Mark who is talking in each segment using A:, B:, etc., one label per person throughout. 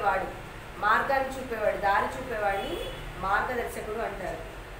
A: చూపేవాడు మార్గాన్ని చూపేవాడు దారి చూపేవాడిని మార్గదర్శకుడు అంటారు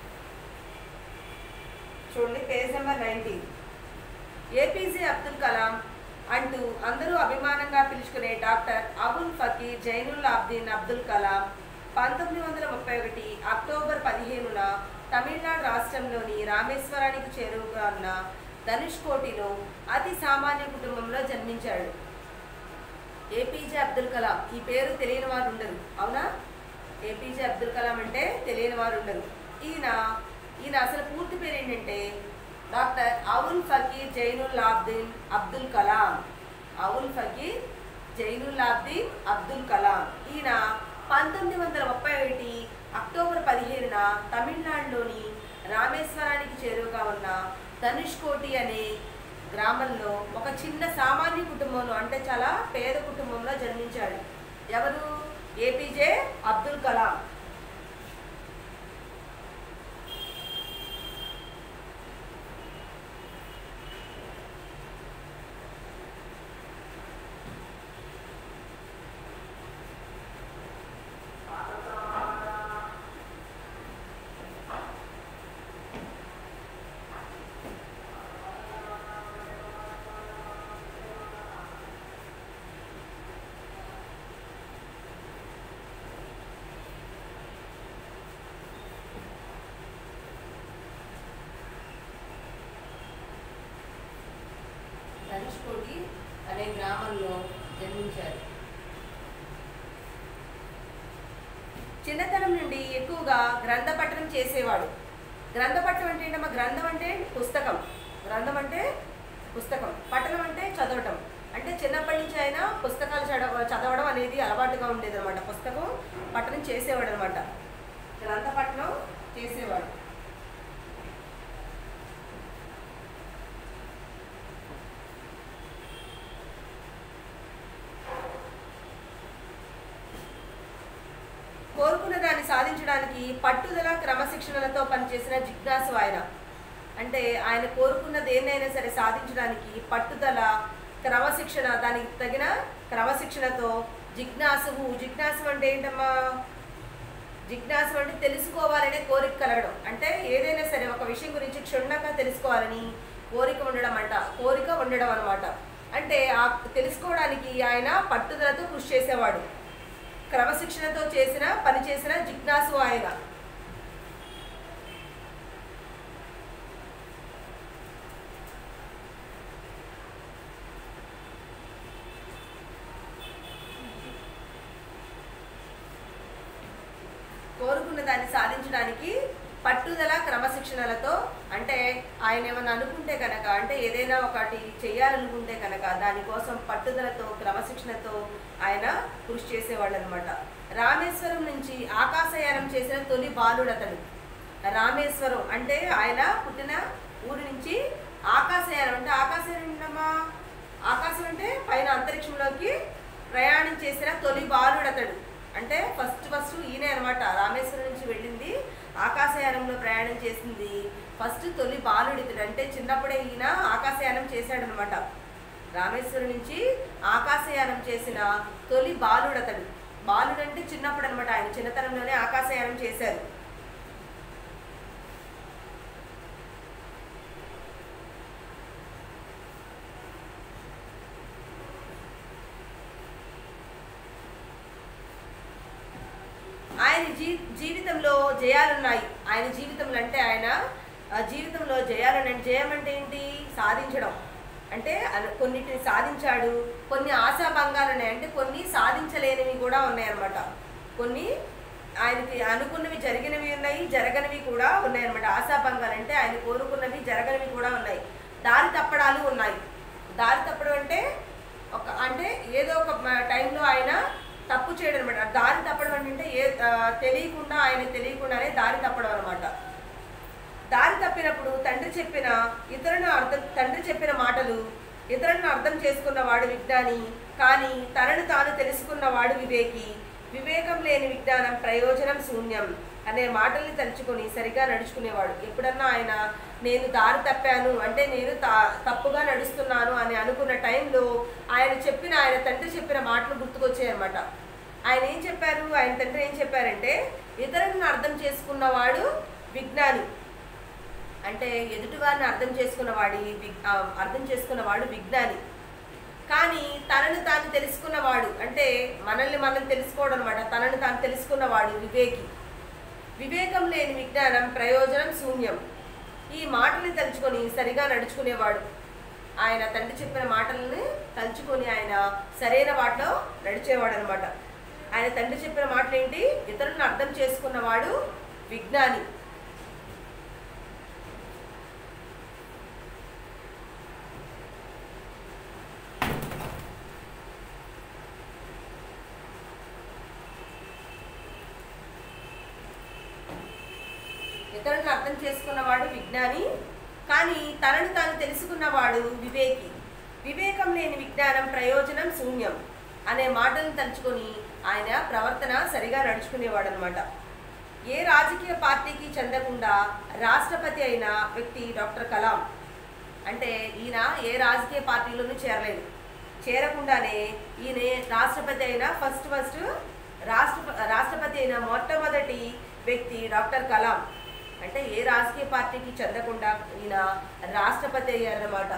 A: చూడండి page number nineteen APJ Abdul Kalam అంటూ అందరూ అభిమానంగా పిలుచుకునే డాక్టర్ అబుల్ ఫకీర్ జైనుల్ అబ్దీన్ అబ్దుల్ కలాం పంతొమ్మిది వందల ముప్పై ఒకటి అక్టోబర్ పదిహేనున తమిళనాడు రాష్ట్రంలోని రామేశ్వరానికి చేరువగా ఉన్న ధనుష్కోటిలో అతి సామాన్య కుటుంబంలో జన్మించాడు ఏపీజే అబ్దుల్ కలాం ఈ పేరు తెలియని వారు ఉండరు అవునా ఏపీజే అబ్దుల్ కలాం అంటే తెలియని వారు ఉండరు ఈయన ఈయన అసలు పూర్తి పేరు ఏంటంటే doctor Avul Pakir Jainulabdeen Abdul Kalam Avul Pakir Jainulabdeen Abdul Kalam ఈయన పంతొమ్మిది వందల ముప్పై ఒకటి అక్టోబర్ పదిహేనున తమిళనాడులోని రామేశ్వరానికి చేరువగా ఉన్న ధనుష్కోటి అనే గ్రామంలో ఒక చిన్న సామాన్య కుటుంబంలో అంటే చాలా పేద కుటుంబంలో జన్మించాడు ఎవరు ఏపీజే అబ్దుల్ కలాం ధనుష్కోటి అనే గ్రామంలో జన్మించారు చిన్నతనం నుండి ఎక్కువగా గ్రంథ పఠనం చేసేవాడు గ్రంథ పఠనం అంటే ఏంటమ్మా గ్రంథం అంటే పుస్తకం గ్రంథం అంటే పుస్తకం పఠనం అంటే చదవటం అంటే చిన్నప్పటి నుంచి ఆయన పుస్తకాలు చదవ చదవడం అనేది అలవాటుగా ఉండేది అనమాట పుస్తకం పఠనం చేసేవాడు అనమాట గ్రంథ పఠనం చేసేవాడు కోరుకున్న దాన్ని సాధించడానికి పట్టుదల క్రమశిక్షణలతో పనిచేసిన జిజ్ఞాసు ఆయన అంటే ఆయన కోరుకున్న దేన్నైనా సరే సాధించడానికి పట్టుదల క్రమశిక్షణ దానికి తగిన క్రమశిక్షణతో జిజ్ఞాసువు జిజ్ఞాసు అంటే ఏంటమ్మా జిజ్ఞాసు అంటే తెలుసుకోవాలనే కోరిక కలగడం అంటే ఏదైనా సరే ఒక విషయం గురించి క్షుణ్ణంగా తెలుసుకోవాలని కోరిక ఉండడం అంట కోరిక ఉండడం అనమాట అంటే ఆ తెలుసుకోవడానికి ఆయన పట్టుదలతో కృషి చేసేవాడు క్రమశిక్షణతో చేసిన పని చేసిన జిజ్ఞాసు ఆయన కోరుకున్న దాన్ని సాధించడానికి పట్టుదల క్రమశిక్షణలతో అంటే ఆయన ఏమన్నా అనుకుంటే కనుక అంటే ఏదైనా ఒకటి చేయాలనుకుంటే కనుక దానికోసం పట్టుదలతో క్రమశిక్షణతో ఆయన కృషి చేసేవాళ్ళు అనమాట రామేశ్వరం నుంచి ఆకాశయానం చేసిన తొలి బాలుడు అతడు రామేశ్వరం అంటే ఆయన పుట్టిన ఊరి నుంచి ఆకాశయానం అంటే ఆకాశయానం ఏంటమ్మా ఆకాశం అంటే పైన అంతరిక్షంలోకి ప్రయాణం చేసిన తొలి బాలుడు అతడు అంటే ఫస్ట్ ఫస్ట్ ఈయనే అనమాట రామేశ్వరం నుంచి వెళ్ళింది ఆకాశయానంలో ప్రయాణం చేసింది ఫస్ట్ తొలి బాలుడు ఇతడు అంటే చిన్నప్పుడే ఈయన ఆకాశయానం చేశాడనమాట రామేశ్వరం నుంచి ఆకాశయానం చేసిన తొలి బాలుడు అతడు బాలుడు అంటే చిన్నప్పుడు అనమాట ఆయన చిన్నతనంలోనే ఆకాశయానం చేశారు ఆయన జీ జీవితంలో జయాలున్నాయి ఆయన జీవితంలో అంటే ఆయన ఆ, జీవితంలో జయాలు జయం అంటే ఏంటి సాధించడం అంటే అన- కొన్నిటిని సాధించాడు కొన్ని ఆశాభంగాలు ఉన్నాయి అంటే కొన్ని సాధించలేనివి కూడా ఉన్నాయన్నమాట కొన్ని ఆయనకి అనుకున్నవి జరిగినవి ఉన్నాయి జరగనివి కూడా ఉన్నాయన్నమాట ఆశాభంగాలు అంటే ఆయన కోరుకున్నవి జరగనివి కూడా ఉన్నాయి దారి తప్పడాలు ఉన్నాయి దారి తప్పడం అంటే ఒక అంటే ఏదో ఒక మ- టైంలో ఆయన తప్పు చేయడం అనమాట దారి తప్పడం అంటే ఏ ఆ, తెలియకుండా ఆయన తెలియకుండానే దారి తప్పడం అనమాట దారి తప్పినప్పుడు తండ్రి చెప్పిన ఇతరులను అర్థం తండ్రి చెప్పిన మాటలు ఇతరులను అర్థం చేసుకున్నవాడు విజ్ఞాని కానీ తనను తాను తెలుసుకున్నవాడు వివేకి వివేకం లేని విజ్ఞానం ప్రయోజనం శూన్యం అనే మాటల్ని తలుచుకొని సరిగా నడుచుకునేవాడు ఎప్పుడన్నా ఆయన నేను దారి తప్పాను అంటే నేను తా- తప్పుగా నడుస్తున్నాను అని అనుకున్న టైంలో ఆయన చెప్పిన ఆయన తండ్రి చెప్పిన మాటలు గుర్తుకొచ్చాయి అన్నమాట ఆయన ఏం చెప్పారు ఆయన తండ్రి ఏం చెప్పారంటే ఇతరులను అర్థం చేసుకున్నవాడు విజ్ఞాని అంటే ఎదుటివారిని అర్థం చేసుకున్నవాడి విగ్- ఆ, అర్థం చేసుకున్నవాడు విజ్ఞాని కానీ తనను తాను తెలుసుకున్నవాడు అంటే మనల్ని మనం తెలుసుకోవడం అనమాట తనను తాను తెలుసుకున్నవాడు వివేకి వివేకం లేని విజ్ఞానం ప్రయోజనం శూన్యం ఈ మాటల్ని తలుచుకొని సరిగా నడుచుకునేవాడు ఆయన తండ్రి చెప్పిన మాటల్ని తలుచుకొని ఆయన సరైన వాటిలో నడిచేవాడు అనమాట ఆయన తండ్రి చెప్పిన మాటలు ఏంటి ఇతరులను అర్థం చేసుకున్నవాడు విజ్ఞాని ఇతరులను అర్థం చేసుకున్నవాడు విజ్ఞాని కానీ తనను తాను తెలుసుకున్నవాడు వివేకి వివేకం లేని విజ్ఞానం ప్రయోజనం శూన్యం అనే మాటలను తలుచుకొని ఆయన ప్రవర్తన సరిగా నడుచుకునేవాడు అనమాట ఏ రాజకీయ పార్టీకి చెందకుండా రాష్ట్రపతి అయిన వ్యక్తి డాక్టర్ కలాం అంటే ఈయన ఏ రాజకీయ పార్టీలోనూ చేరలేదు చేరకుండానే ఈయన రాష్ట్రపతి అయిన ఫస్ట్ ఫస్ట్ రాష్ట్ర రాష్ట్రపతి అయిన మొట్టమొదటి వ్యక్తి డాక్టర్ కలాం అంటే ఏ రాజకీయ పార్టీకి చెందకుండా ఈయన రాష్ట్రపతి అయ్యారన్నమాట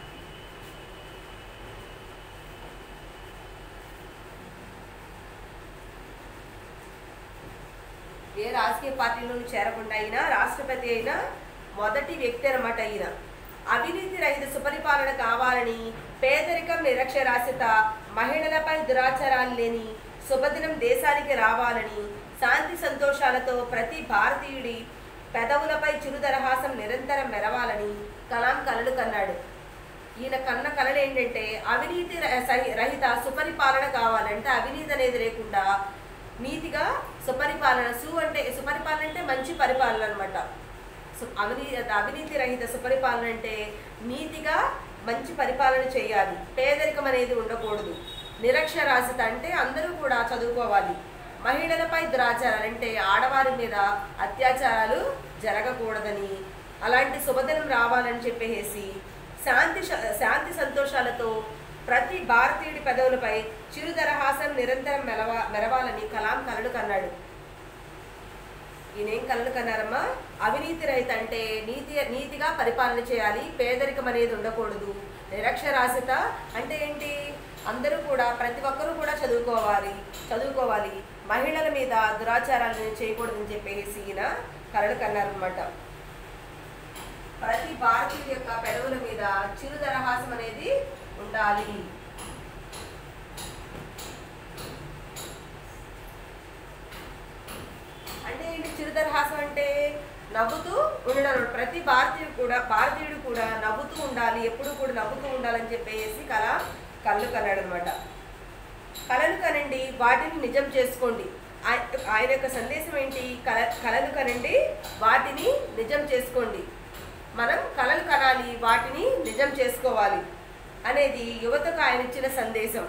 A: ఏ రాజకీయ పార్టీలోనూ చేరకుండా అయినా రాష్ట్రపతి అయిన మొదటి వ్యక్తి అనమాట ఈయన అవినీతి రహిత సుపరిపాలన కావాలని పేదరికం నిరక్షరాస్యత మహిళలపై దురాచారాలు లేని శుభదినం దేశానికి రావాలని శాంతి సంతోషాలతో ప్రతి భారతీయుడి పెదవులపై చిరుదరహాసం నిరంతరం మెరవాలని కలాం కలలు కన్నాడు ఈయన కన్న కళలు ఏంటంటే అవినీతి ర- సహి- రహిత సుపరిపాలన కావాలంటే అవినీతి అనేది లేకుండా నీతిగా సుపరిపాలన సు అంటే సుపరిపాలన అంటే మంచి పరిపాలన అనమాట అవినీ అవినీతి రహిత సుపరిపాలన అంటే నీతిగా మంచి పరిపాలన చేయాలి పేదరికం అనేది ఉండకూడదు నిరక్షరాస్యత అంటే అందరూ కూడా చదువుకోవాలి మహిళలపై దురాచారాలు అంటే ఆడవారి మీద అత్యాచారాలు జరగకూడదని అలాంటి శుభదినం రావాలని చెప్పేసి శాంతి శ- శాంతి సంతోషాలతో ప్రతి భారతీయుడి పెదవులపై చిరుదరహాసం నిరంతరం మెలవ మెరవాలని కలాం కలలు కన్నాడు ఈయనేం కలలు కన్నారమ్మా అవినీతి రహిత అంటే నీతి నీతిగా పరిపాలన చేయాలి పేదరికం అనేది ఉండకూడదు నిరక్షరాస్యత అంటే ఏంటి అందరూ కూడా ప్రతి ఒక్కరూ కూడా చదువుకోవాలి చదువుకోవాలి మహిళల మీద దురాచారాలను చేయకూడదని చెప్పేసి ఈయన కలలు కన్నారనమాట ప్రతి భారతీయుడి యొక్క పెదవుల మీద చిరుదరహాసం అనేది ఉండాలి అంటే ఏంటి చిరుదరహాసం అంటే నవ్వుతూ ఉండడం అన్నమాట. ప్రతి భారతీయుడు కూడా భారతీయుడు కూడా నవ్వుతూ ఉండాలి ఎప్పుడు కూడా నవ్వుతూ ఉండాలని చెప్పేసి కళ కళ్ళు కన్నాడు అనమాట కళలు కనండి వాటిని నిజం చేసుకోండి ఆయ- ఆయన యొక్క సందేశం ఏంటి కళ కళలు కనండి వాటిని నిజం చేసుకోండి మనం కళలు కనాలి వాటిని నిజం చేసుకోవాలి అనేది యువతకు ఆయన ఇచ్చిన సందేశం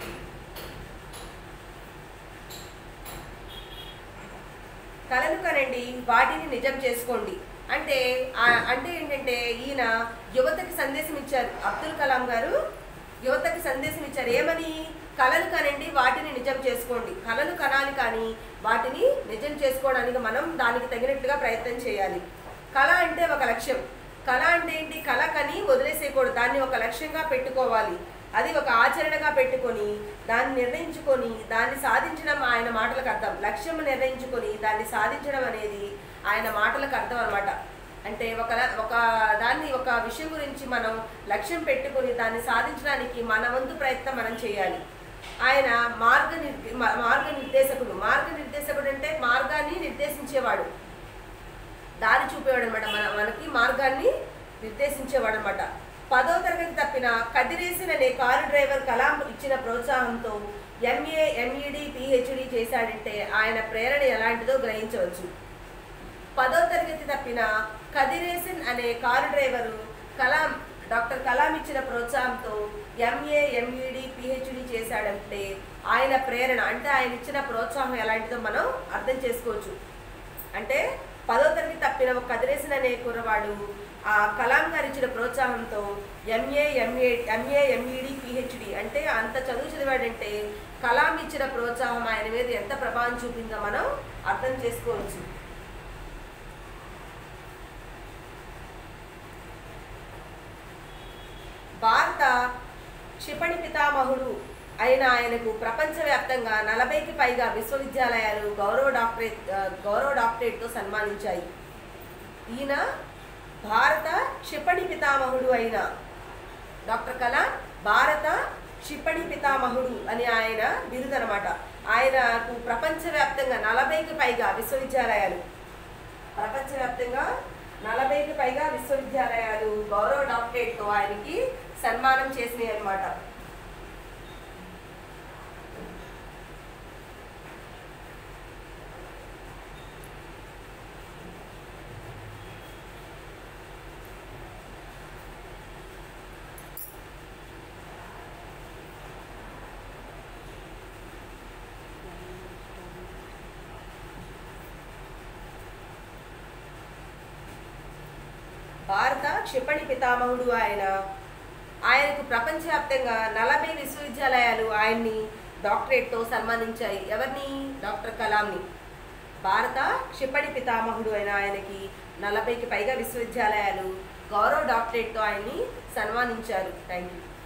A: కళలు కనండి వాటిని నిజం చేసుకోండి అంటే ఆ- అంటే ఏంటంటే ఈయన యువతకి సందేశం ఇచ్చారు అబ్దుల్ కలాం గారు యువతకి సందేశం ఇచ్చారు ఏమని కళలు కనండి వాటిని నిజం చేసుకోండి కళలు కనాలి కానీ వాటిని నిజం చేసుకోవడానికి మనం దానికి తగినట్టుగా ప్రయత్నం చేయాలి కళ అంటే ఒక లక్ష్యం కళ అంటే ఏంటి కళ కని వదిలేసేయకూడదు దాన్ని ఒక లక్ష్యంగా పెట్టుకోవాలి అది ఒక ఆచరణగా పెట్టుకొని దాన్ని నిర్ణయించుకొని దాన్ని సాధించడం ఆయన మాటలకు అర్థం లక్ష్యం నిర్ణయించుకొని దాన్ని సాధించడం అనేది ఆయన మాటలకు అర్థం అనమాట అంటే ఒక ల- ఒక దాన్ని ఒక విషయం గురించి మనం లక్ష్యం పెట్టుకొని దాన్ని సాధించడానికి మన వంతు ప్రయత్నం మనం చేయాలి ఆయన మార్గ నిర్దే మా- మార్గ నిర్దేశకుడు మార్గ నిర్దేశకుడు అంటే మార్గాన్ని నిర్దేశించేవాడు దారి చూపేవాడు అనమాట మన మనకి మార్గాన్ని నిర్దేశించేవాడు అనమాట పదో తరగతి తప్పిన కదిరేసిన అనే కారు డ్రైవర్ కలాం ఇచ్చిన ప్రోత్సాహంతో ఎంఏ ఎంఈడి పిహెచ్డి చేశాడంటే ఆయన ప్రేరణ ఎలాంటిదో గ్రహించవచ్చు పదో తరగతి తప్పిన కదిరేసిన్ అనే car driver Kalam doctor Kalam ఇచ్చిన ప్రోత్సాహంతో ఎంఏ ఎంఈడి పిహెచ్డి చేశాడంటే ఆయన ప్రేరణ అంటే ఆయన ఇచ్చిన ప్రోత్సాహం ఎలాంటిదో మనం అర్థం చేసుకోవచ్చు అంటే పదో తరగతి తప్పిన తప్పిన ఒక కదిరేసిన అనే కుర్రవాడు ఆ కలాం గారు ఇచ్చిన ప్రోత్సాహంతో MA MA MA MEd PhD అంటే అంత చదువు చదివాడంటే కలాం ఇచ్చిన ప్రోత్సాహం ఆయన మీద ఎంత ప్రభావం చూపిందో మనం అర్థం చేసుకోవచ్చు భారత క్షిపణి పితామహుడు అయిన ఆయనకు ప్రపంచవ్యాప్తంగా నలభైకి పైగా విశ్వవిద్యాలయాలు గౌరవ డాక్టరేట్ ఆ, గౌరవ డాక్టరేట్తో సన్మానించాయి ఈయన భారత క్షిపణి పితామహుడు అయిన డాక్టర్ కలాం భారత క్షిపణి పితామహుడు అని ఆయన బిరుదు అనమాట ఆయనకు ప్రపంచవ్యాప్తంగా నలభైకి పైగా విశ్వవిద్యాలయాలు ప్రపంచవ్యాప్తంగా నలభైకి పైగా విశ్వవిద్యాలయాలు గౌరవ డాక్టరేట్తో ఆయనకి సన్మానం చేసినాయి అన్నమాట భారత క్షిపణి పితామహుడు ఆయన ఆయనకు ప్రపంచవ్యాప్తంగా నలభై విశ్వవిద్యాలయాలు ఆయన్ని డాక్టరేట్తో సన్మానించాయి ఎవరిని డాక్టర్ కలాంని భారత క్షిపణి పితామహుడు అయిన ఆయనకి నలభైకి పైగా విశ్వవిద్యాలయాలు గౌరవ డాక్టరేట్తో ఆయన్ని సన్మానించారు థ్యాంక్ యూ